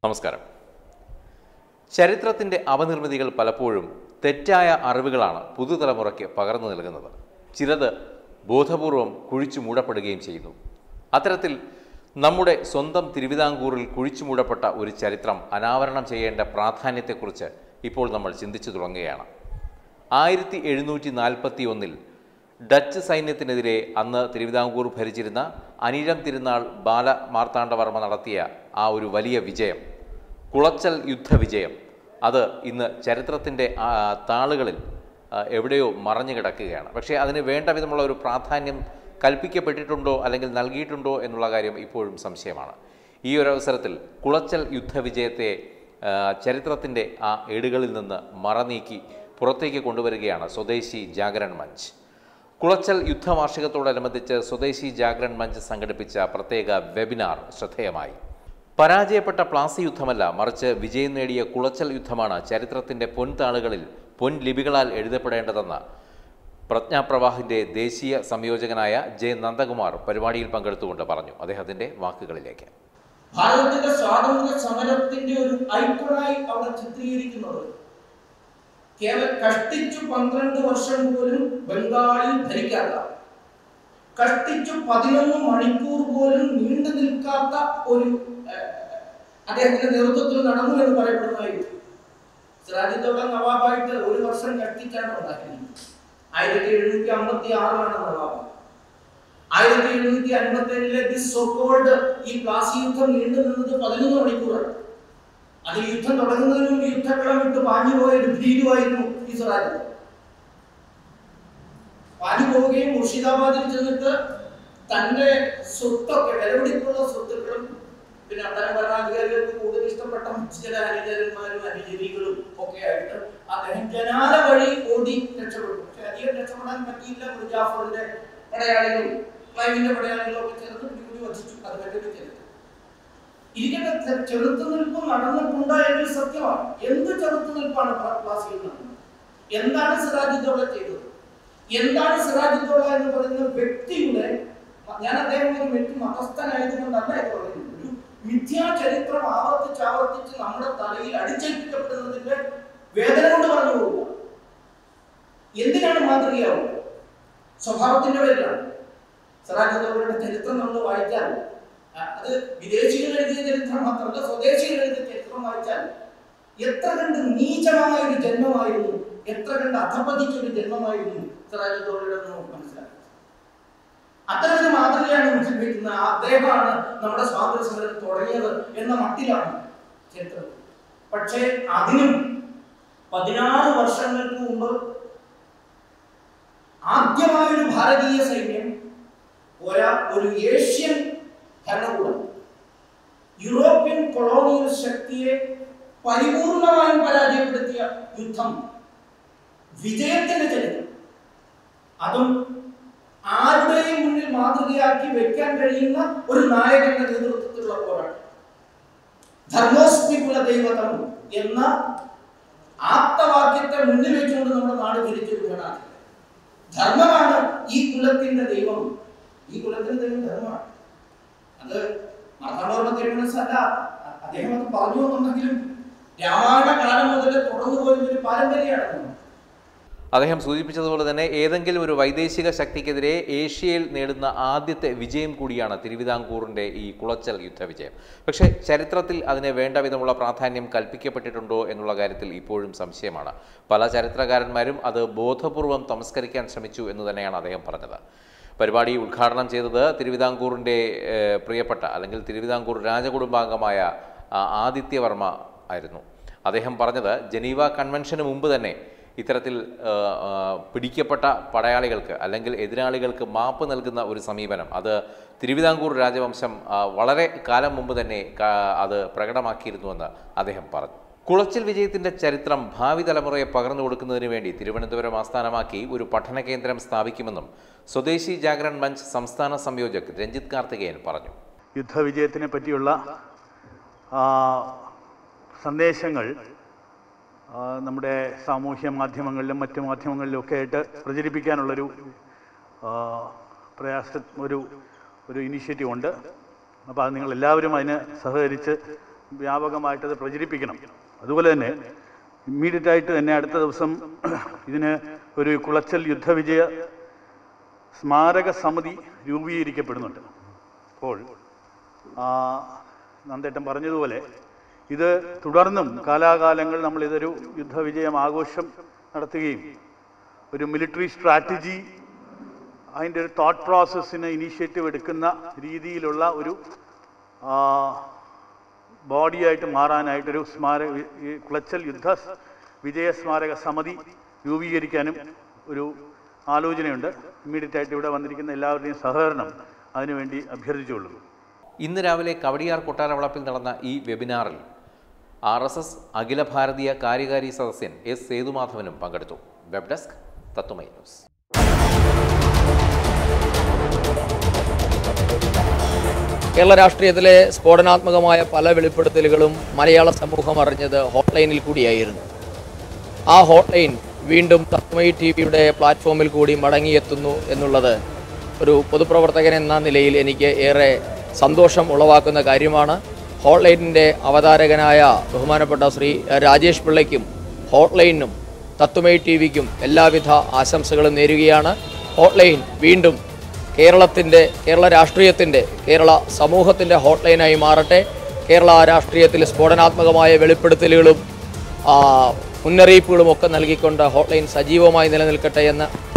നമസ്കാരം ചരിത്രത്തിൻ്റെ അപനിർമ്മിതികൾ പലപ്പോഴും തെറ്റായ അറിവുകളാണ് പുതുതലമുറയ്ക്ക് പകർന്നു നൽകുന്നത് ചിലത് ബോധപൂർവം കുഴിച്ചു മൂടപ്പെടുകയും ചെയ്യുന്നു അത്തരത്തിൽ നമ്മുടെ സ്വന്തം തിരുവിതാംകൂറിൽ കുഴിച്ചു മൂടപ്പെട്ട ഒരു ചരിത്രം അനാവരണം ചെയ്യേണ്ട പ്രാധാന്യത്തെക്കുറിച്ച് ഇപ്പോൾ നമ്മൾ ചിന്തിച്ചു തുടങ്ങുകയാണ് ആയിരത്തി എഴുന്നൂറ്റി നാൽപ്പത്തി ഒന്നിൽ ഡച്ച് സൈന്യത്തിനെതിരെ അന്ന് തിരുവിതാംകൂർ ഭരിച്ചിരുന്ന അനിഴം തിരുനാൾ ബാല മാർത്താണ്ഡവർമ്മ നടത്തിയ ആ ഒരു വലിയ വിജയം കുളച്ചൽ യുദ്ധവിജയം അത് ഇന്ന് ചരിത്രത്തിൻ്റെ ആ, താളുകളിൽ ആ, എവിടെയോ മറഞ്ഞു കിടക്കുകയാണ് പക്ഷേ അതിന് വേണ്ട വിധമുള്ള ഒരു പ്രാധാന്യം കൽപ്പിക്കപ്പെട്ടിട്ടുണ്ടോ അല്ലെങ്കിൽ നൽകിയിട്ടുണ്ടോ എന്നുള്ള കാര്യം ഇപ്പോഴും സംശയമാണ് ഈ ഒരു അവസരത്തിൽ കുളച്ചൽ യുദ്ധവിജയത്തെ ആ, ചരിത്രത്തിൻ്റെ ആ ഏടുകളിൽ നിന്ന് മറനീക്കി പുറത്തേക്ക് കൊണ്ടുവരികയാണ് സ്വദേശി ജാഗരൺ മഞ്ച് കുളച്ചൽ യുദ്ധവാർഷികത്തോടനുബന്ധിച്ച് സ്വദേശി ജാഗരൺ മഞ്ച് സംഘടിപ്പിച്ച പ്രത്യേക വെബിനാർ ശ്രദ്ധേയമായി പരാജയപ്പെട്ട പ്ലാസി യുദ്ധമല്ല മറിച്ച് വിജയം നേടിയ കുളച്ചൽ യുദ്ധമാണ് ചരിത്രത്തിൻ്റെ പൊൻതാളുകളിൽ പൊൻ ലിപികളാൽ എഴുതപ്പെടേണ്ടതെന്ന് പ്രജ്ഞാപ്രവാഹിൻ്റെ ദേശീയ സംയോജകനായ ജെ നന്ദകുമാർ പരിപാടിയിൽ പങ്കെടുത്തുകൊണ്ട് പറഞ്ഞു അദ്ദേഹത്തിൻ്റെ വാക്കുകളിലേക്ക് ഭാരതത്തിന്റെ സ്വാതന്ത്ര്യ സമരത്തിന്റെ ഒരു ഐക്കണായി അവിടെ ചിത്രീകരിക്കുന്നത് കേവലം കഷ്ടിച്ചു പന്ത്രണ്ട് വർഷം പോലും ബംഗാളിൽ ഭരിക്കാത്ത കഷ്ടിച്ചു പതിനൊന്ന് മണിക്കൂർ പോലും നീണ്ടു നിൽക്കാത്ത ഒരു ഏഹ്, അദ്ദേഹത്തിന്റെ നേതൃത്വത്തിൽ നടന്നു എന്ന് പറയപ്പെടുന്നതായിരുന്നു സിറാജിദ്ദൗള നവാബായിട്ട് ഒരു വർഷം കഷ്ടിച്ചാണ് ഉണ്ടാക്കിയത് ആയിരത്തി എഴുന്നൂറ്റി അമ്പത്തി ആറിലാണ് നവാബ് ആയിരത്തി എഴുന്നൂറ്റി അൻപത്തി ഏഴിലെ ദി സോക്കോൾഡ് ഈ പ്ലാസി യുദ്ധം നീണ്ടു നിന്നത് പതിനൊന്ന് മണിക്കൂറാണ് അത് യുദ്ധം തുടങ്ങുന്നതിന് മുമ്പ് യുദ്ധക്കളം വിട്ട് പാഞ്ഞു പോയ ഒരു ഭീരുവായിരുന്നു ഈ സ്വരാജ് പാഞ്ഞു പോവുകയും മുർഷിദാബാദിൽ ചെന്നിട്ട് തന്റെ സ്വത്തൊക്കെ വിലപിടിപ്പുള്ള സ്വത്തുക്കളും പിന്നെ അത്തരം ഭരണാധികാരികൾക്ക് കൂടുതൽ ഇഷ്ടപ്പെട്ട ചില അനുചരന്മാരും അനുചരികളും ഒക്കെ ആയിട്ട് അദ്ദേഹം ജനാല വഴി ഓടി രക്ഷപ്പെട്ടു പക്ഷെ അധികം രക്ഷപ്പെടാൻ പറ്റിയില്ല മുജാഫറിന്റെ പടയാളികളും ക്ലൈവിന്റെ പടയാളികളും ഒക്കെ ചേർന്ന് പിടികൂടി വധിച്ചു അത് മറ്റൊരു ചരിത്രം ഇരിക്കട്ടെ ചെ- ചെറുത്തുനിൽപ്പ് നടന്നിട്ടുണ്ട് എങ്കിൽ സത്യമാണ് എന്ത് ചെറുത്തുനിൽപ്പാണ് പ്ല- പ്ലാസിയിൽ നടന്നത് എന്താണ് സിറാജിദ്ദൗള ചെയ്തത് എന്താണ് സിറാജിദ്ദൗള എന്ന് പറയുന്ന വ്യക്തിയുടെ ഞാൻ അദ്ദേഹം ഒരു വ്യക്തി മതസ്ഥനായതുകൊണ്ടല്ല ഇത് പറയുന്നത് ഒരു മിഥ്യാ ചരിത്രം ആവർത്തിച്ച് ആവർത്തിച്ച് നമ്മുടെ തലയിൽ അടിച്ചേൽപ്പിക്കപ്പെടുന്നതിന്റെ വേദന കൊണ്ട് പറഞ്ഞു പോകുക എന്തിനാണ് മാതൃകയാവുക സ്വഭാവത്തിന്റെ പേരിലാണ് സിറാജിദ്ദൗളയുടെ ചരിത്രം നമ്മൾ വായിച്ചാൽ ആ, അത് വിദേശികൾ എഴുതിയ ചരിത്രം മാത്രമല്ല സ്വദേശികൾ എഴുതിയ ചരിത്രം വായിച്ചാൽ എത്ര കണ്ട് നീചമായ ഒരു ജന്മമായിരുന്നു എത്ര കണ്ട് അധപതിച്ച ഒരു ജന്മമായിരുന്നു സിറാജുദ്ദൗളയുടെ എന്ന് നമുക്ക് മനസ്സിലാക്കാം അത്തരമൊരു മാതൃകയാണ് മുഖ്യപിക്കുന്ന അദ്ദേഹമാണ് നമ്മുടെ സ്വാതന്ത്ര്യ സമരം തുടങ്ങിയത് എന്ന മട്ടിലാണ് ചരിത്രം പക്ഷേ അതിനും പതിനാറ് വർഷങ്ങൾക്ക് മുമ്പ് ആദ്യമായൊരു ഭാരതീയ സൈന്യം ഒരാ ഒരു ഏഷ്യൻ ഭരണകൂടം യൂറോപ്യൻ കൊളോണിയൽ ശക്തിയെ പരിപൂർണമായും പരാജയപ്പെടുത്തിയ യുദ്ധം വിജയത്തിന്റെ ചരിത്രം അതും ആരുടെയും മുന്നിൽ മാതൃകയാക്കി വെക്കാൻ കഴിയുന്ന ഒരു നായകന്റെ നേതൃത്വത്തിലുള്ള പോരാട്ടം ധർമ്മോസ്മി കുലദൈവതം എന്ന ആപ്തവാക്യത്തെ മുന്നിൽ വെച്ചുകൊണ്ട് നമ്മുടെ നാട് ഭരിച്ചൊരു ഭരണാധികാരി ധർമ്മമാണ് ഈ കുലത്തിന്റെ ദൈവം ഈ കുലത്തിന്റെ ദൈവം ധർമ്മമാണ് അത് മാർത്താണ്ഡവർമ്മ തിരുമനസ്സല്ല അദ്ദേഹം അത് പറഞ്ഞു എന്നുണ്ടെങ്കിലും രാമായണ കാലം മുതൽ തുടർന്നു പോയിരുന്ന ഒരു പാരമ്പര്യമാണ് അദ്ദേഹം സൂചിപ്പിച്ചതുപോലെ തന്നെ ഏതെങ്കിലും ഒരു വൈദേശിക ശക്തിക്കെതിരെ ഏഷ്യയിൽ നേടുന്ന ആദ്യത്തെ വിജയം കൂടിയാണ് തിരുവിതാംകൂറിൻ്റെ ഈ കുളച്ചൽ യുദ്ധവിജയം പക്ഷേ ചരിത്രത്തിൽ അതിന് വേണ്ട വിധമുള്ള പ്രാധാന്യം കൽപ്പിക്കപ്പെട്ടിട്ടുണ്ടോ എന്നുള്ള കാര്യത്തിൽ ഇപ്പോഴും സംശയമാണ് പല ചരിത്രകാരന്മാരും അത് ബോധപൂർവം തമസ്കരിക്കാൻ ശ്രമിച്ചു എന്ന് തന്നെയാണ് അദ്ദേഹം പറഞ്ഞത് പരിപാടി ഉദ്ഘാടനം ചെയ്തത് തിരുവിതാംകൂറിൻ്റെ ഏഹ്, പ്രിയപ്പെട്ട അല്ലെങ്കിൽ തിരുവിതാംകൂർ രാജകുടുംബാംഗമായ ആ, ആദിത്യവർമ്മ ആയിരുന്നു അദ്ദേഹം പറഞ്ഞത് ജനീവ കൺവെൻഷന് മുമ്പ് തന്നെ ഇത്തരത്തിൽ ആ, ആ, പിടിക്കപ്പെട്ട പടയാളികൾക്ക് അല്ലെങ്കിൽ എതിരാളികൾക്ക് മാപ്പ് നൽകുന്ന ഒരു സമീപനം അത് തിരുവിതാംകൂർ രാജവംശം ആ, വളരെ കാലം മുമ്പ് തന്നെ കാ- അത് പ്രകടമാക്കിയിരുന്നുവെന്ന് അദ്ദേഹം പറഞ്ഞു കുളച്ചിൽ വിജയത്തിന്റെ ചരിത്രം ഭാവി തലമുറയെ പകർന്നു കൊടുക്കുന്നതിന് വേണ്ടി തിരുവനന്തപുരം ആസ്ഥാനമാക്കി ഒരു പഠന കേന്ദ്രം സ്ഥാപിക്കുമെന്നും സ്വദേശി ജാഗരൺ മഞ്ച് സംസ്ഥാന സംയോജക് രഞ്ജിത്ത് കാർത്തികേയൻ പറഞ്ഞു യുദ്ധവിജയത്തിനെ പറ്റിയുള്ള ആ, സന്ദേശങ്ങൾ ആ, നമ്മുടെ സാമൂഹ്യ മാധ്യമങ്ങളിലും മറ്റു മാധ്യമങ്ങളിലും ഒക്കെ ആയിട്ട് പ്രചരിപ്പിക്കാനുള്ളൊരു ആ, പ്രയാസ ഒരു ഒരു ഇനിഷ്യേറ്റീവ് ഉണ്ട് അപ്പോൾ അത് നിങ്ങൾ എല്ലാവരും അതിന് സഹകരിച്ച് വ്യാപകമായിട്ടത് പ്രചരിപ്പിക്കണം അതുപോലെ തന്നെ ഇമ്മീഡിയറ്റ് ആയിട്ട് തന്നെ അടുത്ത ദിവസം ഇതിന് ഒരു കുളച്ചൽ യുദ്ധവിജയ സ്മാരക സമിതി രൂപീകരിക്കപ്പെടുന്നുണ്ട് അപ്പോൾ ആ, നന്ദേട്ടൻ പറഞ്ഞതുപോലെ ഇത് തുടർന്നും കാലാകാലങ്ങൾ നമ്മൾ ഇതൊരു യുദ്ധവിജയം ആഘോഷം നടത്തുകയും ഒരു മിലിറ്ററി സ്ട്രാറ്റജി അതിൻ്റെ ഒരു തോട്ട് പ്രോസസ്സിന് ഇനീഷ്യേറ്റീവ് എടുക്കുന്ന രീതിയിലുള്ള ഒരു ആ, ബോഡിയായിട്ട് മാറാനായിട്ടൊരു സ്മാരക ഈ കുളച്ചൽ യുദ്ധ വിജയ സ്മാരക സമിതി രൂപീകരിക്കാനും ഒരു ആലോചനയുണ്ട് ഇമ്മീഡിയറ്റ് ആയിട്ട് ഇവിടെ വന്നിരിക്കുന്ന എല്ലാവരുടെയും സഹകരണം അതിനുവേണ്ടി അഭ്യർത്ഥിച്ചുകൊള്ളുന്നു ഇന്ന് രാവിലെ കവടിയാർ കൊട്ടാരവളപ്പിൽ നടന്ന ഈ വെബിനാറിൽ ആർ എസ് എസ് അഖില ഭാരതീയ കാര്യകാരി സദസ്യൻ എസ് സേതുമാധവനും പങ്കെടുത്തു web desk Tatwamayi news Kerala രാഷ്ട്രീയത്തിലെ സ്ഫോടനാത്മകമായ പല വെളിപ്പെടുത്തലുകളും മലയാള സമൂഹം അറിഞ്ഞത് ഹോട്ട്ലൈനിൽ കൂടിയായിരുന്നു ആ ഹോട്ട്ലൈൻ വീണ്ടും തത്മയി ടി വിയുടെ പ്ലാറ്റ്ഫോമിൽ കൂടി മടങ്ങിയെത്തുന്നു എന്നുള്ളത് ഒരു പൊതുപ്രവർത്തകൻ എന്ന നിലയിൽ എനിക്ക് ഏറെ സന്തോഷം ഉളവാക്കുന്ന കാര്യമാണ് ഹോട്ട്ലൈനിൻ്റെ അവതാരകനായ ബഹുമാനപ്പെട്ട ശ്രീ രാജേഷ് പിള്ളയ്ക്കും ഹോട്ട്ലൈനും തത്വമൈ ടി വിക്കും എല്ലാവിധ ആശംസകളും നേരുകയാണ് ഹോട്ട്ലൈൻ വീണ്ടും കേരളത്തിൻ്റെ കേരള രാഷ്ട്രീയത്തിൻ്റെ കേരള സമൂഹത്തിൻ്റെ ഹോട്ട്ലൈനായി മാറട്ടെ കേരള രാഷ്ട്രീയത്തിൽ സ്ഫോടനാത്മകമായ വെളിപ്പെടുത്തലുകളും ആ, മുന്നറിയിപ്പുകളും ഒക്കെ നൽകിക്കൊണ്ട് ഹോട്ട്ലൈൻ സജീവമായി നിലനിൽക്കട്ടെ എന്ന്